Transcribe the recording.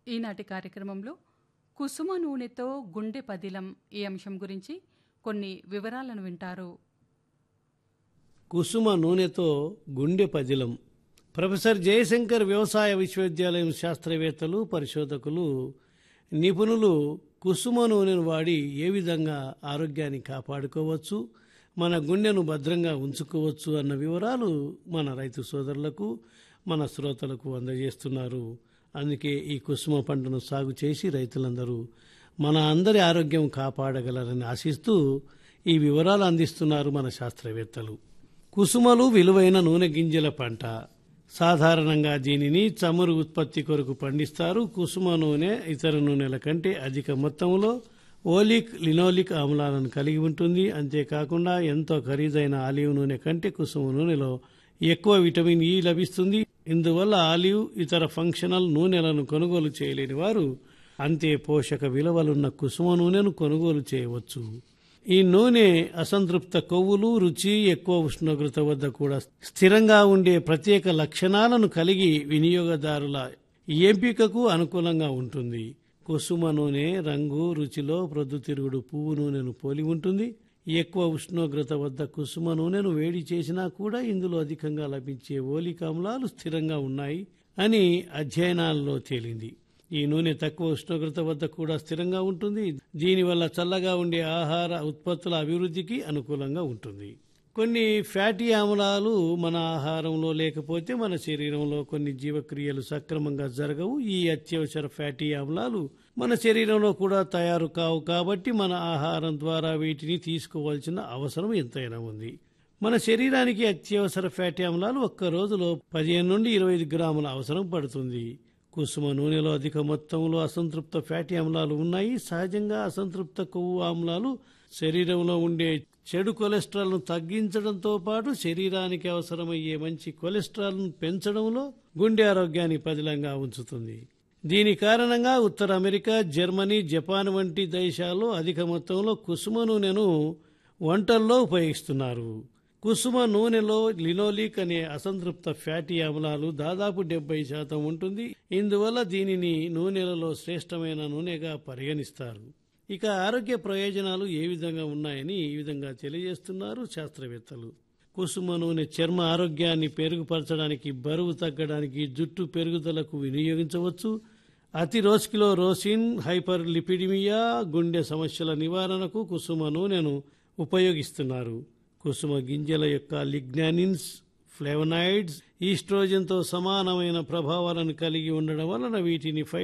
ఈనాటి కార్యక్రమంలో కుసుమ నూనెతో గుండె పదిలం ఈ అంశం గురించి కొన్ని వివరాలను వింటారు కుసుమ నూనెతో గుండె పదిలం ప్రొఫెసర్ జయశంకర్ వ్యవసాయ విశ్వవిద్యాలయం శాస్త్రవేత్తలు పరిశోధకులు నిపుణులు కుసుమ నూనెను వాడి ఏ విధంగా ఆరోగ్యాన్ని కాపాడుకోవచ్చు మన గుండెను భద్రంగా ఉంచుకోవచ్చు అన్న వివరాలు మన రైతు సోదరులకు మన శ్రోతలకు అందజేస్తున్నారు అందుకే ఈ కుసుమ పంటను సాగు చేసి రైతులందరూ మన అందరి ఆరోగ్యం కాపాడగలరని ఆశిస్తూ ఈ వివరాలు అందిస్తున్నారు మన శాస్త్రవేత్తలు కుసుమలు విలువైన నూనె గింజల పంట సాధారణంగా దీనిని చమురు ఉత్పత్తి కొరకు పండిస్తారు కుసుమ నూనె ఇతర నూనెల కంటే అధిక మొత్తంలో ఓలిక్ లినోలిక్ ఆమ్లాలను కలిగి ఉంటుంది అంతేకాకుండా ఎంతో ఖరీదైన ఆలివ్ నూనె కంటే కుసుమ నూనెలో ఎక్కువ విటమిన్ ఇ లభిస్తుంది ఇందువల్ల ఆలివ్ ఇతర ఫంక్షనల్ నూనెలను కొనుగోలు చేయలేని వారు అంతే పోషక విలువలున్న కుసుమ నూనెను కొనుగోలు చేయవచ్చు ఈ నూనె అసంతృప్త కొవ్వులు రుచి ఎక్కువ ఉష్ణోగ్రత వద్ద కూడా స్థిరంగా ఉండే ప్రత్యేక లక్షణాలను కలిగి వినియోగదారుల ఎంపికకు అనుకూలంగా ఉంటుంది కుసుమ నూనె రంగు రుచిలో ప్రొద్దుతిరుగుడు పువ్వు నూనెను పోలి ఉంటుంది ఎక్కువ ఉష్ణోగ్రత వద్ద కుసుమ నూనెను వేడి చేసినా కూడా ఇందులో అధికంగా లభించే ఓలికామ్లాలు స్థిరంగా ఉన్నాయి అని అధ్యయనాల్లో తేలింది ఈ నూనె తక్కువ ఉష్ణోగ్రత వద్ద కూడా స్థిరంగా ఉంటుంది దీనివల్ల చల్లగా ఉండే ఆహార ఉత్పత్తుల అభివృద్ధికి అనుకూలంగా ఉంటుంది కొన్ని ఫ్యాటీ ఆమ్లాలు మన ఆహారంలో లేకపోతే మన శరీరంలో కొన్ని జీవక్రియలు సక్రమంగా జరగవు ఈ అత్యవసర ఫ్యాటీ ఆమ్లాలు మన శరీరంలో కూడా తయారు కావు కాబట్టి మన ఆహారం ద్వారా వీటిని తీసుకోవాల్సిన అవసరం ఎంతైనా ఉంది మన శరీరానికి అత్యవసర ఫ్యాటీ ఆమ్లాలు ఒక్క రోజులో పదిహేను నుండి ఇరవై ఐదు గ్రాముల అవసరం పడుతుంది కుసుమ నూనెలో అధిక మొత్తంలో అసంతృప్త ఫ్యాటీ ఆమ్లాలు ఉన్నాయి సహజంగా అసంతృప్త కొవ్వు ఆమ్లాలు శరీరంలో ఉండే చెడు కొలెస్ట్రాల్ను తగ్గించడంతో పాటు శరీరానికి అవసరమయ్యే మంచి కొలెస్ట్రాల్ను పెంచడంలో గుండె ఆరోగ్యాన్ని పదిలంగా ఉంచుతుంది దీని కారణంగా ఉత్తర అమెరికా జర్మనీ జపాన్ వంటి దేశాల్లో అధిక మొత్తంలో కుసుమ నూనెను వంటల్లో ఉపయోగిస్తున్నారు కుసుమ నూనెలో లినోలిక్ అనే అసంతృప్త ఫ్యాటీ ఆమ్లాలు దాదాపు డెబ్బై శాతం ఉంటుంది ఇందువల్ల దీనిని నూనెలలో శ్రేష్టమైన నూనెగా పరిగణిస్తారు ఇక ఆరోగ్య ప్రయోజనాలు ఏ విధంగా ఉన్నాయని ఈ విధంగా తెలియజేస్తున్నారు శాస్త్రవేత్తలు కుసుమ నూనె చర్మ ఆరోగ్యాన్ని పెరుగుపరచడానికి బరువు తగ్గడానికి జుట్టు పెరుగుదలకు వినియోగించవచ్చు అతిరోస్కిలో రోసిన్ హైపర్ లిపిడిమియా గుండె సమస్యల నివారణకు కుసుమ నూనెను ఉపయోగిస్తున్నారు కుసుమ గింజల యొక్క లిగ్నానిన్స్ ఫ్లేవనాయిడ్స్ ఈస్ట్రోజన్తో సమానమైన ప్రభావాలను కలిగి ఉండడం వలన వీటిని